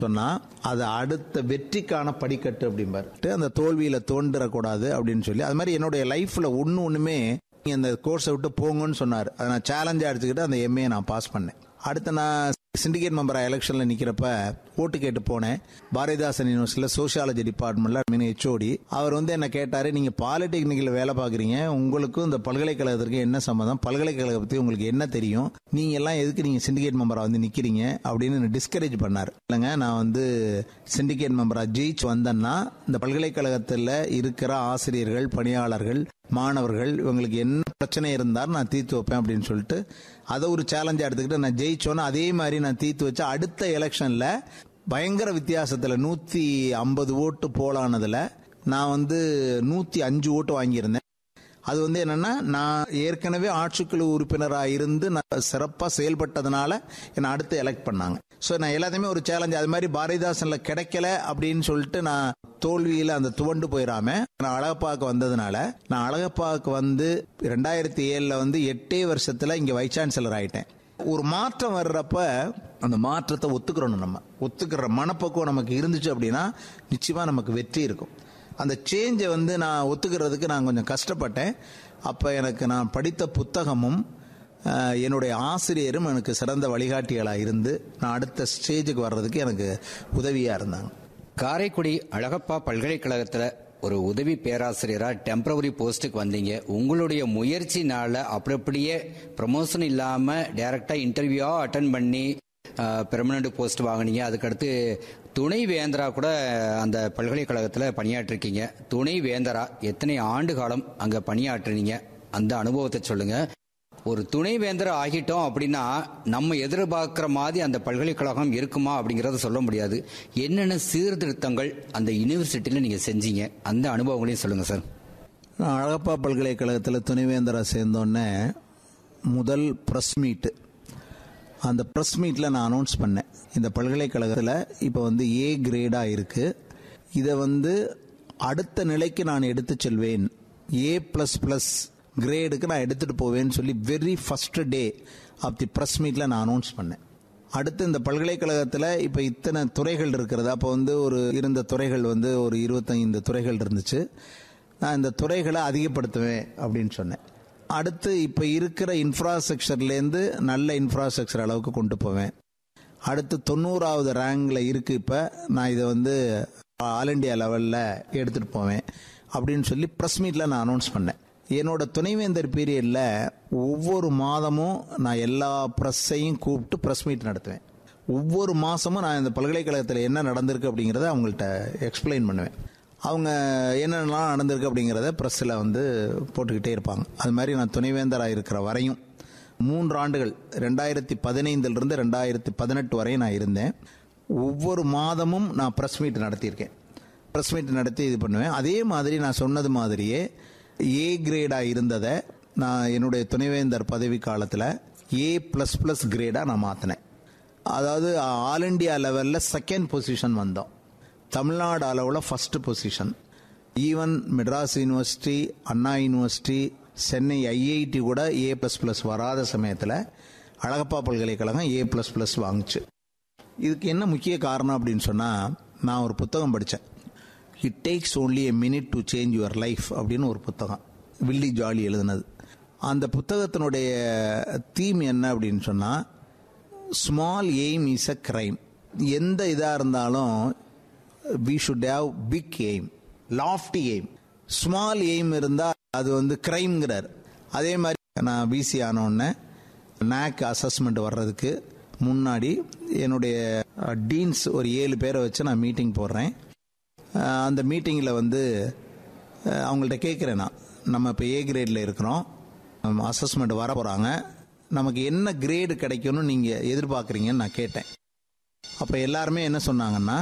சொன்னா அது அடுத்த வெற்றிக்கான படிக்கட்டு அப்படிம்பாரு அந்த தோல்வியில தோன்றக்கூடாது அப்படின்னு சொல்லி அது மாதிரி என்னுடைய லைஃப்ல ஒன்று ஒண்ணுமே நீங்க இந்த கோர்ஸை விட்டு போங்கன்னு சொன்னார் அதை நான் சேலஞ்சா எடுத்துக்கிட்டு அந்த எம்ஏ நான் பாஸ் பண்ணேன் அடுத்து நான் சிண்டிகேட் மெம்பரா எலெக்ஷன்ல நிக்கிறப்ப ஓட்டு கேட்டு போனேன் பாரதிதாசன் யூனிவர்சிட்டியில சோசியாலஜி டிபார்ட்மெண்ட்ல மீன் ஹெச்ஓடி அவர் வந்து என்ன கேட்டாரு நீங்க பாலிடெக்னிக்ல வேலை பாக்குறீங்க உங்களுக்கும் இந்த பல்கலைக்கழகத்திற்கு என்ன சம்மதம் பல்கலைக்கழகம் பத்தி உங்களுக்கு என்ன தெரியும் நீங்க எல்லாம் எதுக்கு நீங்க சிண்டிகேட் மெம்பரா வந்து நிக்கிறீங்க அப்படின்னு டிஸ்கரேஜ் பண்ணார் இல்லைங்க நான் வந்து சிண்டிகேட் மெம்பரா ஜெயிச்சு வந்தேன்னா இந்த பல்கலைக்கழகத்தில் இருக்கிற ஆசிரியர்கள் பணியாளர்கள் மாணவர்கள் இவங்களுக்கு என்ன பிரச்சனை இருந்தாலும் நான் தீர்த்து வைப்பேன் அப்படின்னு சொல்லிட்டு அதை ஒரு சேலஞ்சா எடுத்துக்கிட்டு நான் ஜெயிச்சோன்னா அதே மாதிரி நான் தீர்த்து வச்சு அடுத்த எலெக்ஷன்ல பயங்கர வித்தியாசத்துல நூத்தி ஐம்பது ஓட்டு போலானதுல நான் வந்து நூத்தி அஞ்சு ஓட்டு வாங்கியிருந்தேன் அது வந்து என்னன்னா நான் ஏற்கனவே ஆட்சிக்குழு உறுப்பினராக இருந்து நான் சிறப்பாக செயல்பட்டதுனால என்னை அடுத்து எலெக்ட் பண்ணாங்க ஸோ நான் எல்லாத்தையுமே ஒரு சேலஞ்ச் அது மாதிரி பாரதிதாசன்ல கிடைக்கல அப்படின்னு சொல்லிட்டு நான் தோல்வியில் அந்த துவண்டு போயிடாம நான் அழகப்பாக்கு வந்ததுனால நான் அழகப்பாக்கு வந்து ரெண்டாயிரத்தி ஏழில் வந்து எட்டே வருஷத்துல இங்கே வைஸ் சான்சலர் ஆயிட்டேன் ஒரு மாற்றம் வர்றப்ப அந்த மாற்றத்தை ஒத்துக்கிறோம் நம்ம ஒத்துக்கிற மனப்பக்குவம் நமக்கு இருந்துச்சு அப்படின்னா நிச்சயமா நமக்கு வெற்றி இருக்கும் அந்த சேஞ்சை வந்து நான் ஒத்துக்கிறதுக்கு நான் கொஞ்சம் கஷ்டப்பட்டேன் அப்போ எனக்கு நான் படித்த புத்தகமும் அஹ், என்னுடைய ஆசிரியரும் எனக்கு சிறந்த வழிகாட்டிகளாக இருந்து நான் அடுத்த ஸ்டேஜுக்கு வர்றதுக்கு எனக்கு உதவியாக இருந்தாங்க காரைக்குடி அழகப்பா பல்கலைக்கழகத்துல ஒரு உதவி பேராசிரியரா டெம்பரவரி போஸ்ட்டுக்கு வந்தீங்க உங்களுடைய முயற்சினால அப்படி அப்படியே ப்ரமோஷன் இல்லாம டைரக்டா இன்டர்வியூவா அட்டன் பண்ணி பெர்மனண்ட் போஸ்ட் வாங்குனீங்க அதுக்கடுத்து துணை வேந்தரா கூட அந்த பல்கலைக்கழகத்தில் பணியாற்றிருக்கீங்க துணை வேந்தரா எத்தனை ஆண்டு காலம் அங்க பணியாற்றினீங்க அந்த அனுபவத்தை சொல்லுங்க ஒரு துணை வேந்தர் ஆகிட்டோம் அப்படின்னா நம்ம எதிர்பார்க்கிற மாதிரி அந்த பல்கலைக்கழகம் இருக்குமா அப்படிங்கறத சொல்ல முடியாது என்னென்ன சீர்திருத்தங்கள் அந்த யூனிவர்சிட்டியில நீங்க செஞ்சீங்க அந்த அனுபவங்களையும் சொல்லுங்க சார் நான் அழகப்பா பல்கலைக்கழகத்தில் துணைவேந்தராக சேர்ந்தோடனே முதல் ப்ரெஸ் மீட்டு அந்த ப்ரெஸ் மீட்டில் நான் அனௌன்ஸ் பண்ணேன் இந்த பல்கலைக்கழகத்தில் இப்போ வந்து ஏ கிரேடாக இருக்குது இதை வந்து அடுத்த நிலைக்கு நான் எடுத்து செல்வேன் ஏ ப்ளஸ் ப்ளஸ் கிரேடுக்கு நான் எடுத்துகிட்டு போவேன்னு சொல்லி very first day of the press மீட்டில் நான் அனௌன்ஸ் பண்ணேன் அடுத்து இந்த பல்கலைக்கழகத்தில் இப்போ இத்தனை துறைகள் இருக்கிறது அப்போ வந்து ஒரு இருந்த துறைகள் வந்து ஒரு இருபத்தைந்து துறைகள் இருந்துச்சு நான் இந்த துறைகளை அதிகப்படுத்துவேன் அப்படின்னு சொன்னேன் அடுத்து இப்போ இருக்கிற இன்ஃப்ராஸ்ட்ரக்சர்லேருந்து நல்ல இன்ஃப்ராஸ்ட்ரக்சர் அளவுக்கு கொண்டு போவேன் அடுத்து தொண்ணூறாவது ரேங்கில் இருக்கு இப்போ நான் இதை வந்து ஆல் இண்டியா லெவலில் எடுத்துகிட்டு போவேன் அப்படின்னு சொல்லி ப்ரெஸ் மீட்டில் நான் அனௌன்ஸ் பண்ணேன் என்னோட துணைவேந்தர் பீரியடில் ஒவ்வொரு மாதமும் நான் எல்லா ப்ரெஸ்ஸையும் கூப்பிட்டு ப்ரெஸ் மீட் நடத்துவேன் ஒவ்வொரு மாதமும் நான் இந்த பல்கலைக்கழகத்தில் என்ன நடந்திருக்கு அப்படிங்கிறத அவங்கள்ட்ட எக்ஸ்பிளைன் பண்ணுவேன் அவங்க என்னென்னலாம் நடந்திருக்கு அப்படிங்கிறத ப்ரெஸ்ஸில் வந்து போட்டுக்கிட்டே இருப்பாங்க அது மாதிரி நான் துணைவேந்தராக இருக்கிற வரையும் மூன்று ஆண்டுகள் ரெண்டாயிரத்தி பதினைந்திலிருந்து ரெண்டாயிரத்தி பதினெட்டு வரையும் நான் இருந்தேன் ஒவ்வொரு மாதமும் நான் ப்ரெஸ் மீட் நடத்தியிருக்கேன் ப்ரெஸ் மீட் நடத்தி இது பண்ணுவேன் அதே மாதிரி நான் சொன்னது மாதிரியே ஏ கிரேடாக இருந்ததை நான் என்னுடைய துணைவேந்தர் பதவி காலத்தில் ஏ ப்ளஸ் ப்ளஸ் கிரேடாக நான் மாற்றினேன் அதாவது ஆல் இண்டியா லெவலில் செகண்ட் பொசிஷன் வந்தோம் தமிழ்நாடு அளவில் first position even Madras university Anna university Chennai IIT கூட ஏ ப்ளஸ் ப்ளஸ் வராத சமயத்தில் அழகப்பா பல்கலைக்கழகம் ஏ ப்ளஸ் ப்ளஸ் வாங்குச்சு இதுக்கு என்ன முக்கிய காரணம் அப்படின்னு சொன்னால் நான் ஒரு புத்தகம் படித்தேன் it takes only a minute to change your life அப்படின்னு ஒரு புத்தகம் வில்லி ஜாலி எழுதுனது அந்த புத்தகத்தினுடைய தீம் என்ன அப்படின்னு சொன்னால் small aim is a crime எந்த இதாக இருந்தாலும் we should have big aim lofty aim small aim இருந்தால் அது வந்து கிரைம்ங்கிறார் அதே மாதிரி நான் பிசி ஆனோடனே நேக் அசஸ்மெண்ட் வர்றதுக்கு முன்னாடி என்னுடைய டீன்ஸ் ஒரு ஏழு பேரை வச்சு நான் மீட்டிங் போடுறேன் அஹ் அந்த மீட்டிங்கில் வந்து அஹ் அவங்கள்ட்ட கேட்குறேன் நான் நம்ம இப்போ ஏ கிரேடில் இருக்கிறோம் அசஸ்மெண்ட் வர போகிறாங்க நமக்கு என்ன கிரேடு கிடைக்கும்னு நீங்கள் எதிர்பார்க்குறீங்கன்னு நான் கேட்டேன் அப்போ எல்லாருமே என்ன சொன்னாங்கன்னா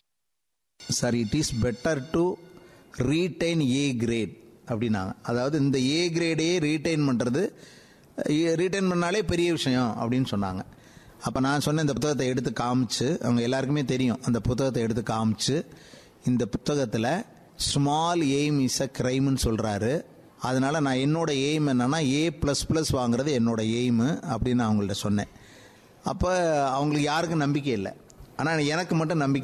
sir it is better to retain A grade அப்படின்னாங்க அதாவது இந்த ஏ கிரேடையே ரீடைன் பண்ணுறது ரீடைன் பண்ணாலே பெரிய விஷயம் அப்படின்னு சொன்னாங்க அப்போ நான் சொன்ன இந்த புத்தகத்தை எடுத்து காமிச்சு அவங்க எல்லாருக்குமே தெரியும் அந்த புத்தகத்தை எடுத்து காமிச்சு இந்த புத்தகத்தில் ஸ்மால் எய்ம் இஸ் அ கிரைம்னு சொல்கிறாரு அதனால நான் என்னோட எய்ம் என்னன்னா ஏ ப்ளஸ் ப்ளஸ் வாங்குறது என்னோட எய்மு அப்படின்னு நான் அவங்கள்ட்ட சொன்னேன் அப்போ அவங்களுக்கு யாருக்கும் நம்பிக்கை இல்லை ஆனால் எனக்கு மட்டும் நம்பிக்கை